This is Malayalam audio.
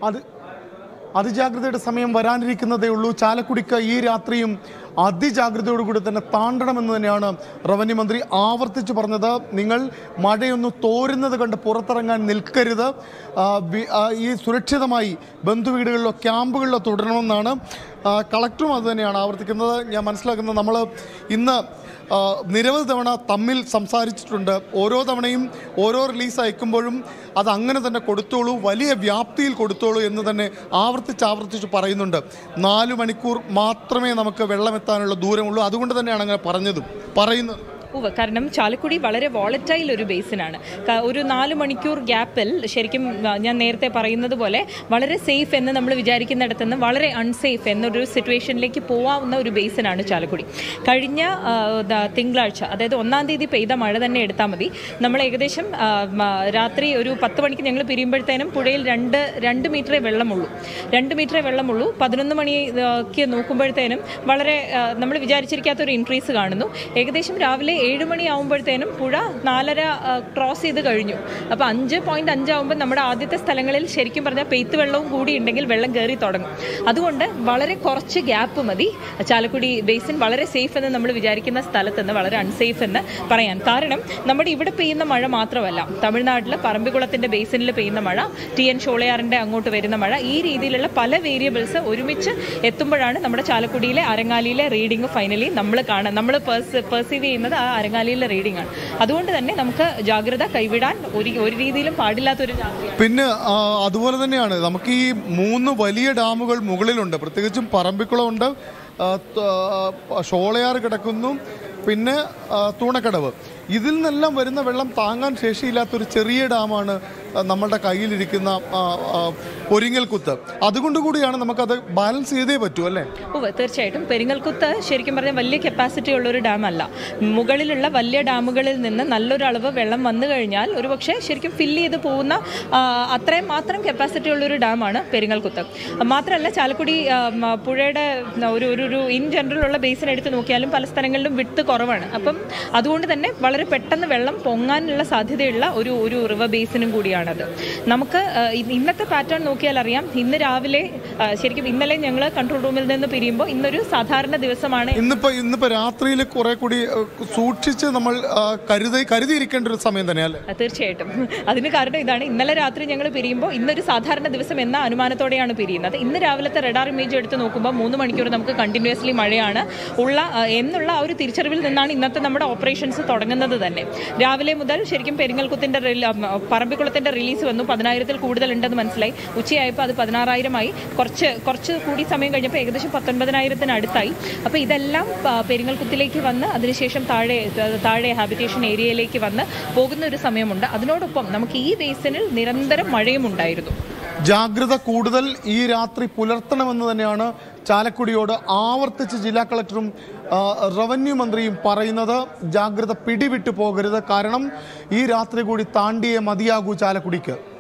അത് അതിജാഗ്രതയുടെ സമയം വരാനിരിക്കുന്നതേ ഉള്ളൂ ചാലക്കുടിക്ക് ഈ രാത്രിയും അതിജാഗ്രതയോടുകൂടി തന്നെ താണ്ടണമെന്ന് തന്നെയാണ് റവന്യൂ മന്ത്രി ആവർത്തിച്ച് പറഞ്ഞത് നിങ്ങൾ മഴയൊന്ന് തോരുന്നത് കണ്ട് പുറത്തിറങ്ങാൻ നിൽക്കരുത് ആ, വി- ആ, ഈ സുരക്ഷിതമായി ബന്ധുവീടുകളിലോ ക്യാമ്പുകളിലോ തുടരണമെന്നാണ് ആ, കളക്ടറും അത് തന്നെയാണ് ആവർത്തിക്കുന്നത് ഞാൻ മനസ്സിലാക്കുന്നത് നമ്മൾ ഇന്ന് ആ, നിരവധി തവണ തമ്മിൽ സംസാരിച്ചിട്ടുണ്ട് ഓരോ തവണയും ഓരോ റിലീസ് അയക്കുമ്പോഴും അത് അങ്ങനെ തന്നെ കൊടുത്തോളൂ വലിയ വ്യാപ്തിയിൽ കൊടുത്തോളൂ എന്ന് തന്നെ ആവർത്തിച്ച് ആവർത്തിച്ച് പറയുന്നുണ്ട് നാല് മണിക്കൂർ മാത്രമേ നമുക്ക് വെള്ളമെത്താനുള്ള ദൂരമുള്ളൂ അതുകൊണ്ട് തന്നെയാണ് അങ്ങനെ പറഞ്ഞതും പറയുന്നത് ഉവ്വ് കാരണം ചാലക്കുടി വളരെ വോളറ്റൈൽ ഒരു ബേസിനാണ് ക- ഒരു നാല് മണിക്കൂർ ഗ്യാപ്പിൽ ശരിക്കും ആ, ഞാൻ നേരത്തെ പറയുന്നത് പോലെ വളരെ സേഫ് എന്ന് നമ്മൾ വിചാരിക്കുന്നിടത്ത് നിന്ന് വളരെ അൺസേഫ് എന്നൊരു സിറ്റുവേഷനിലേക്ക് പോവാവുന്ന ഒരു ബേസിനാണ് ചാലക്കുടി കഴിഞ്ഞ ആ, ദ- തിങ്കളാഴ്ച അതായത് ഒന്നാം തീയതി പെയ്ത മഴ തന്നെ എടുത്താൽ മതി നമ്മൾ ഏകദേശം ആ, മ- രാത്രി ഒരു പത്ത് മണിക്ക് ഞങ്ങൾ പിരിയുമ്പോഴത്തേനും പുഴയിൽ രണ്ട് രണ്ട് മീറ്ററേ വെള്ളമുള്ളൂ രണ്ട് മീറ്ററേ വെള്ളമുള്ളൂ പതിനൊന്ന് മണിക്ക് നോക്കുമ്പോഴത്തേനും വളരെ നമ്മൾ വിചാരിച്ചിരിക്കാത്ത ഒരു ഇൻക്രീസ് കാണുന്നു ഏകദേശം രാവിലെ ഏഴ് മണി ആകുമ്പോഴത്തേനും പുഴ നാലര ക്രോസ് ചെയ്ത് കഴിഞ്ഞു അപ്പോൾ അഞ്ച് പോയിന്റ് അഞ്ചാകുമ്പോൾ നമ്മുടെ ആദ്യത്തെ സ്ഥലങ്ങളിൽ ശരിക്കും പറഞ്ഞാൽ പെയ്ത്ത് വെള്ളവും കൂടി ഉണ്ടെങ്കിൽ വെള്ളം കയറി തുടങ്ങും അതുകൊണ്ട് വളരെ കുറച്ച് ഗ്യാപ്പ് മതി ചാലക്കുടി ബേസിൻ വളരെ സേഫ് എന്ന് നമ്മൾ വിചാരിക്കുന്ന സ്ഥലത്ത് നിന്ന് വളരെ അൺസേഫ് എന്ന് പറയാൻ കാരണം നമ്മുടെ ഇവിടെ പെയ്യുന്ന മഴ മാത്രമല്ല തമിഴ്നാട്ടിലെ പറമ്പിക്കുളത്തിൻ്റെ ബേസിനിൽ പെയ്യുന്ന മഴ ടി എൻ ഷോളയാറിൻ്റെ അങ്ങോട്ട് വരുന്ന മഴ ഈ രീതിയിലുള്ള പല വേരിയബിൾസ് ഒരുമിച്ച് എത്തുമ്പോഴാണ് നമ്മുടെ ചാലക്കുടിയിലെ അരങ്ങാലിയിലെ റീഡിംഗ് ഫൈനലി നമ്മൾ കാണാൻ നമ്മൾ പെർസീവ് ചെയ്യുന്നത് ആ അരങ്ങാലിയിലെ റീഡിംഗ് ആണ് അതുകൊണ്ട് തന്നെ നമുക്ക് ജാഗ്രത കൈവിടാൻ ഒരു ഒരു രീതിയിലും പാടില്ലാത്തൊരു ജാഗ്രത പിന്നെ ആ, അതുപോലെ തന്നെയാണ് നമുക്ക് ഈ മൂന്ന് വലിയ ഡാമുകൾ മുകളിലുണ്ട് പ്രത്യേകിച്ചും പറമ്പിക്കുളമുണ്ട് ആ, ത- ആ, ഷോളയാർ കിടക്കുന്നു പിന്നെ ആ, തൂണക്കടവ് ഇതിൽ നിന്നെല്ലാം വരുന്ന വെള്ളം താങ്ങാൻ ശേഷിയില്ലാത്തൊരു ചെറിയ ഡാമാണ് ആ, നമ്മളുടെ കയ്യിലിരിക്കുന്ന ആ, ആ, പൊരിങ്ങൽക്കുത്ത് അതുകൊണ്ട് കൂടിയാണ് നമുക്കത് ബാലൻസ് ചെയ്തേ പറ്റൂ അല്ലേ ഉവ്വ് തീർച്ചയായിട്ടും പെരിങ്ങൽക്കുത്ത് ശരിക്കും പറഞ്ഞാൽ വലിയ കപ്പാസിറ്റി ഉള്ള ഒരു ഡാം അല്ല മുകളിലുള്ള വലിയ ഡാമുകളിൽ നിന്ന് നല്ലൊരു അളവ് വെള്ളം വന്നു കഴിഞ്ഞാൽ ഒരുപക്ഷെ ശരിക്കും ഫില്ല് ചെയ്ത് പോകുന്ന ആ, അത്രയും മാത്രം കപ്പാസിറ്റി ഉള്ള ഒരു ഡാമാണ് പെരിങ്ങൽക്കുത്ത് മാത്രമല്ല ചാലക്കുടി ആ, മ, പുഴയുടെ ഒരു ഒരു ഒരു ഇൻ ജനറൽ ഉള്ള ബേസിൻ എടുത്ത് നോക്കിയാലും പല സ്ഥലങ്ങളിലും വിട്ട് കുറവാണ് അപ്പം അതുകൊണ്ട് തന്നെ വളരെ പെട്ടെന്ന് വെള്ളം പൊങ്ങാനുള്ള സാധ്യതയുള്ള ഒരു ഒരു റിവർ ബേസിനും കൂടിയാണത് നമുക്ക് ആ, ഇ- ഇന്നത്തെ പാറ്റേൺ നോക്കിയാൽ അറിയാം ഇന്ന് രാവിലെ ആ, ശരിക്കും ഇന്നലെ ഞങ്ങൾ കൺട്രോൾ റൂമിൽ നിന്ന് പിരിയുമ്പോൾ ഇന്നൊരു സാധാരണ ദിവസമാണ് ഇന്നിപ്പോ ഇന്നിപ്പോ രാത്രിയിൽ കുറെ കൂടി ആ, സൂക്ഷിച്ച് നമ്മൾ ആ, കരുതി കരുതിയിരിക്കേണ്ട ഒരു സമയം തന്നെയല്ലേ ആ, തീർച്ചയായിട്ടും അതിന് കാരണം ഇതാണ് ഇന്നലെ രാത്രി ഞങ്ങൾ പിരിയുമ്പോൾ ഇന്നൊരു സാധാരണ ദിവസം എന്ന അനുമാനത്തോടെയാണ് പിരിയുന്നത് ഇന്ന് രാവിലത്തെ റഡാർ ഇമേജ് എടുത്ത് നോക്കുമ്പോൾ മൂന്ന് മണിക്കൂർ നമുക്ക് കണ്ടിന്യൂസ്ലി മഴയാണ് ഉള്ള ആ, എന്നുള്ള ആ ഒരു തിരിച്ചറിവിൽ നിന്നാണ് ഇന്നത്തെ നമ്മുടെ ഓപ്പറേഷൻസ് തുടങ്ങുന്നത് തന്നെ രാവിലെ മുതൽ ശരിക്കും പെരിങ്ങൽക്കുത്തിൻ്റെ പറമ്പിക്കുളത്തിൻ്റെ റിലീസ് വന്നു പതിനായിരത്തിൽ കൂടുതൽ ഉണ്ടെന്ന് മനസ്സിലായി ഉച്ചയായപ്പോൾ അത് പതിനാറായിരമായി കുറച്ച് കുറച്ച് കൂടി സമയം കഴിഞ്ഞപ്പോൾ ഏകദേശം പത്തൊൻപതിനായിരത്തിന് അടുത്തായി അപ്പോൾ ഇതെല്ലാം ആ, പെരിങ്ങൽക്കുത്തിലേക്ക് വന്ന് അതിനുശേഷം താഴെ താഴെ ഹാബിറ്റേഷൻ ഏരിയയിലേക്ക് വന്ന് പോകുന്ന ഒരു സമയമുണ്ട് അതിനോടൊപ്പം നമുക്ക് ഈ ബേസിനിൽ നിരന്തരം മഴയും ഉണ്ടായിരുന്നു ജാഗ്രത കൂടുതൽ ഈ രാത്രി പുലർത്തണമെന്ന് തന്നെയാണ് ചാലക്കുടിയോട് ആവർത്തിച്ച് ജില്ലാ കളക്ടറും ആ, റവന്യൂ മന്ത്രിയും പറയുന്നത് ജാഗ്രത പിടിവിട്ടു പോകരുത് കാരണം ഈ രാത്രി കൂടി താണ്ടിയേ മതിയാകൂ ചാലക്കുടിക്ക്